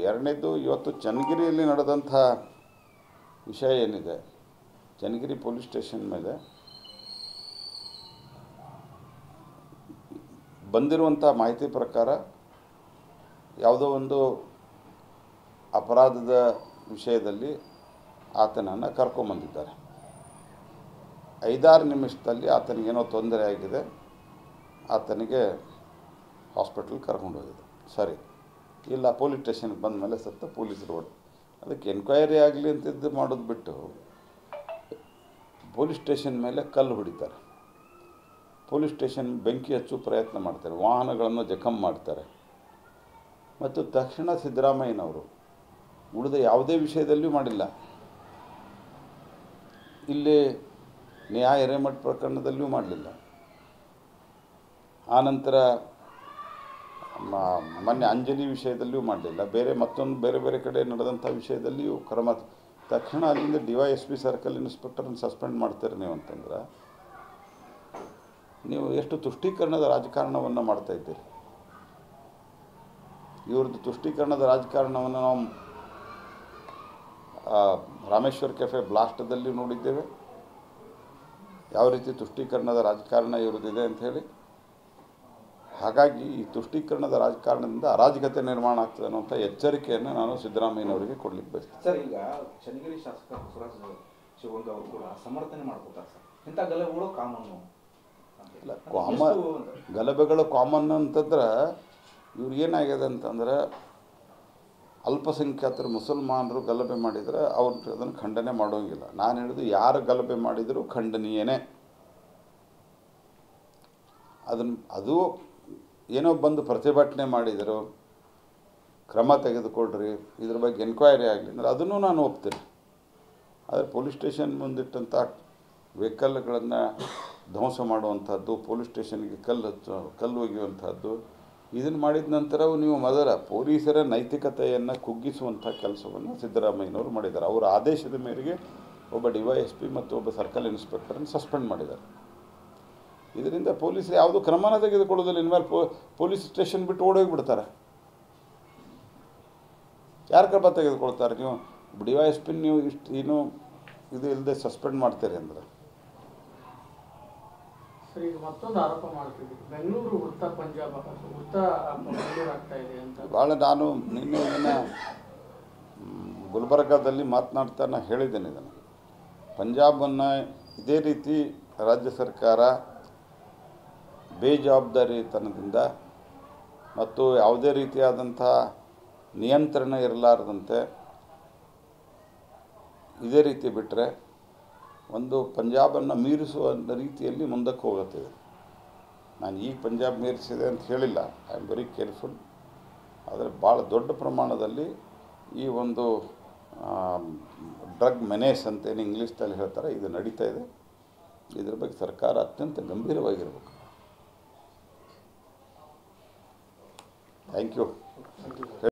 ಎರಡನೇದು ಇವತ್ತು ಚನ್ನಗಿರಿಯಲ್ಲಿ ನಡೆದಂಥ ವಿಷಯ ಏನಿದೆ ಚನ್ನಗಿರಿ ಪೊಲೀಸ್ ಸ್ಟೇಷನ್ ಮೇಲೆ ಬಂದಿರುವಂಥ ಮಾಹಿತಿ ಪ್ರಕಾರ ಯಾವುದೋ ಒಂದು ಅಪರಾಧದ ವಿಷಯದಲ್ಲಿ ಆತನನ್ನು ಕರ್ಕೊಂಬಂದಿದ್ದಾರೆ ಐದಾರು ನಿಮಿಷದಲ್ಲಿ ಆತನಿಗೇನೋ ತೊಂದರೆ ಆಗಿದೆ ಆತನಿಗೆ ಹಾಸ್ಪಿಟ್ಲಿಗೆ ಕರ್ಕೊಂಡು ಹೋಗಿದೆ ಸರಿ ಇಲ್ಲ ಪೊಲೀಸ್ ಸ್ಟೇಷನ್ಗೆ ಬಂದ ಮೇಲೆ ಸತ್ತ ಪೊಲೀಸರು ಹೊಡ್ ಅದಕ್ಕೆ ಎನ್ಕ್ವೈರಿ ಆಗಲಿ ಅಂತಿದ್ದು ಮಾಡೋದು ಬಿಟ್ಟು ಪೊಲೀಸ್ ಸ್ಟೇಷನ್ ಮೇಲೆ ಕಲ್ಲು ಹೊಡಿತಾರೆ ಪೊಲೀಸ್ ಸ್ಟೇಷನ್ ಬೆಂಕಿ ಹಚ್ಚು ಪ್ರಯತ್ನ ಮಾಡ್ತಾರೆ ವಾಹನಗಳನ್ನು ಜಖಮ್ ಮಾಡ್ತಾರೆ ಮತ್ತು ತಕ್ಷಣ ಸಿದ್ದರಾಮಯ್ಯನವರು ಉಳಿದ ಯಾವುದೇ ವಿಷಯದಲ್ಲಿಯೂ ಮಾಡಿಲ್ಲ ಇಲ್ಲಿ ನ್ಯಾಯ ಹಿರೇಮಠ ಪ್ರಕರಣದಲ್ಲಿಯೂ ಮಾಡಲಿಲ್ಲ ಆನಂತರ ಮ- ಮೊನ್ನೆ ಅಂಜಲಿ ವಿಷಯದಲ್ಲಿಯೂ ಮಾಡಲಿಲ್ಲ ಬೇರೆ ಮತ್ತೊಂದು ಬೇರೆ ಬೇರೆ ಕಡೆ ನಡೆದಂಥ ವಿಷಯದಲ್ಲಿಯೂ ಕ್ರಮ ತಕ್ಷಣ ಅಲ್ಲಿಂದ D Y S P circle ಇನ್ಸ್ಪೆಕ್ಟರ್ನ ಸಸ್ಪೆಂಡ್ ಮಾಡ್ತೀರಿ ನೀವು ಅಂತಂದ್ರೆ ನೀವು ಎಷ್ಟು ತುಷ್ಟೀಕರಣದ ರಾಜಕಾರಣವನ್ನು ಮಾಡ್ತಾ ಇದ್ದೀರಿ ಇವ್ರದ್ದು ತುಷ್ಟೀಕರಣದ ರಾಜಕಾರಣವನ್ನು ನಾವು ಆ, ರಾಮೇಶ್ವರ್ ಕೆಫೆ ಬ್ಲಾಸ್ಟದಲ್ಲಿ ನೋಡಿದ್ದೇವೆ ಯಾವ ರೀತಿ ತುಷ್ಟೀಕರಣದ ರಾಜಕಾರಣ ಇವ್ರದ್ದಿದೆ ಅಂತ ಹೇಳಿ ಹಾಗಾಗಿ ಈ ತುಷ್ಟೀಕರಣದ ರಾಜಕಾರಣದಿಂದ ಅರಾಜಕತೆ ನಿರ್ಮಾಣ ಆಗ್ತದೆ ಅನ್ನುವಂಥ ಎಚ್ಚರಿಕೆಯನ್ನು ನಾನು ಸಿದ್ದರಾಮಯ್ಯನವರಿಗೆ ಕೊಡ್ಲಿಕ್ಕೆ ಬಯಸ್ತೇನೆ ಸರ್ ಈಗ ಚನ್ನಗಿರಿ ಶಾಸಕ ಬಸವರಾಜ ಶಿವಗಂಗ ಅವರು ಕೂಡ ಸಮರ್ಥನೆ ಮಾಡ್ಕೊತಾರೆ ಸರ್ ಇಂಥ ಗಲಭೆಗಳು ಕಾಮನ್ನು ಇಲ್ಲ ಕಾಮ ಗಲಭೆಗಳು ಕಾಮನ್ ಅಂತಂದ್ರೆ ಇವ್ರಿಗೆ ಏನಾಗಿದೆ ಅಂತಂದ್ರೆ ಅಲ್ಪಸಂಖ್ಯಾತರು ಮುಸಲ್ಮಾನರು ಗಲಭೆ ಮಾಡಿದರೆ ಅವ್ರು ಅದನ್ನು ಖಂಡನೆ ಮಾಡೋಂಗಿಲ್ಲ ನಾನು ಹೇಳಿದ್ದು ಯಾರು ಗಲಭೆ ಮಾಡಿದರೂ ಖಂಡನೀಯನೇ ಅದನ್ನು ಅದು ಏನೋ ಬಂದು ಪ್ರತಿಭಟನೆ ಮಾಡಿದರು ಕ್ರಮ ತೆಗೆದುಕೊಳ್ರಿ ಇದ್ರ ಬಗ್ಗೆ ಎನ್ಕ್ವೈರಿ ಆಗಲಿ ಅಂದರೆ ಅದನ್ನು ನಾನು ಒಪ್ತೇನೆ ಆದರೆ ಪೊಲೀಸ್ ಸ್ಟೇಷನ್ ಮುಂದಿಟ್ಟಂಥ ವೆಹಿಕಲ್ಗಳನ್ನು ಧ್ವಂಸ ಮಾಡುವಂಥದ್ದು ಪೊಲೀಸ್ ಸ್ಟೇಷನ್ಗೆ ಕಲ್ಲು ಹಚ್ಚು ಕಲ್ಲು ಒಗೆಯುವಂಥದ್ದು ಇದನ್ನು ಮಾಡಿದ ನಂತರ ನೀವು ಮೊದಲ ಪೊಲೀಸರ ನೈತಿಕತೆಯನ್ನು ಕುಗ್ಗಿಸುವಂಥ ಕೆಲಸವನ್ನು ಸಿದ್ದರಾಮಯ್ಯನವರು ಮಾಡಿದ್ದಾರೆ ಅವರ ಆದೇಶದ ಮೇರೆಗೆ ಒಬ್ಬ ಡಿ ವೈ ಎಸ್ ಪಿ ಮತ್ತು ಒಬ್ಬ ಸರ್ಕಲ್ ಇನ್ಸ್ಪೆಕ್ಟರನ್ನು ಸಸ್ಪೆಂಡ್ ಮಾಡಿದ್ದಾರೆ ಇದರಿಂದ ಪೊಲೀಸರು ಯಾವುದೂ ಕ್ರಮನ ತೆಗೆದುಕೊಳ್ಳೋದಿಲ್ಲ ಇನ್ಮೇಲೆ ಪೊ ಪೊಲೀಸ್ ಸ್ಟೇಷನ್ ಬಿಟ್ಟು ಓಡೋಗಿಬಿಡ್ತಾರೆ ಯಾರು ಕ್ರಮ ತೆಗೆದುಕೊಳ್ತಾರೆ ನೀವು ಡಿ ವೈ ಎಸ್ ಪಿ ನೀವು ಇಷ್ಟು ಏನು ಇದು ಇಲ್ಲದೆ ಸಸ್ಪೆಂಡ್ ಮಾಡ್ತೀರಿ ಅಂದ್ರೆ ಸರ್ ಈಗ ಮತ್ತೊಂದು ಆರೋಪ ಮಾಡ್ತಿದ್ದೀವಿ ಬೆಂಗಳೂರು ವೃತ್ತ ಪಂಜಾಬ್ ವೃತ್ತ ಬೆಂಗಳೂರು ಆಗ್ತಾ ಇದೆ ಅಂತ ಭಾಳ ನಾನು ನಿನ್ನೆ ಇದನ್ನು ಗುಲ್ಬರ್ಗಾದಲ್ಲಿ ಮಾತನಾಡ್ತಾ ನಾನು ಹೇಳಿದ್ದೇನೆ ಇದನ್ನು ಪಂಜಾಬನ್ನು ಇದೇ ರೀತಿ ರಾಜ್ಯ ಸರ್ಕಾರ ಬೇಜವಾಬ್ದಾರಿತನದಿಂದ ಮತ್ತು ಯಾವುದೇ ರೀತಿಯಾದಂಥ ನಿಯಂತ್ರಣ ಇರಲಾರದಂತೆ ಇದೇ ರೀತಿ ಬಿಟ್ಟರೆ ಒಂದು ಪಂಜಾಬನ್ನು ಮೀರಿಸುವ ರೀತಿಯಲ್ಲಿ ಮುಂದಕ್ಕೆ ಹೋಗುತ್ತಿದೆ ನಾನು ಈಗ ಪಂಜಾಬ್ ಮೀರಿಸಿದೆ ಅಂತ ಹೇಳಿಲ್ಲ ಐ ಆಮ್ ವೆರಿ ಕೇರ್ಫುಲ್ ಆದರೆ ಭಾಳ ದೊಡ್ಡ ಪ್ರಮಾಣದಲ್ಲಿ ಈ ಒಂದು ಡ್ರಗ್ ಮೆನೇಸ್ ಅಂತೇನು ಇಂಗ್ಲೀಷ್ದಲ್ಲಿ ಹೇಳ್ತಾರೆ ಇದು ನಡೀತಾ ಇದೆ ಇದ್ರ ಬಗ್ಗೆ ಸರ್ಕಾರ ಅತ್ಯಂತ ಗಂಭೀರವಾಗಿರಬೇಕು ಥ್ಯಾಂಕ್ ಯು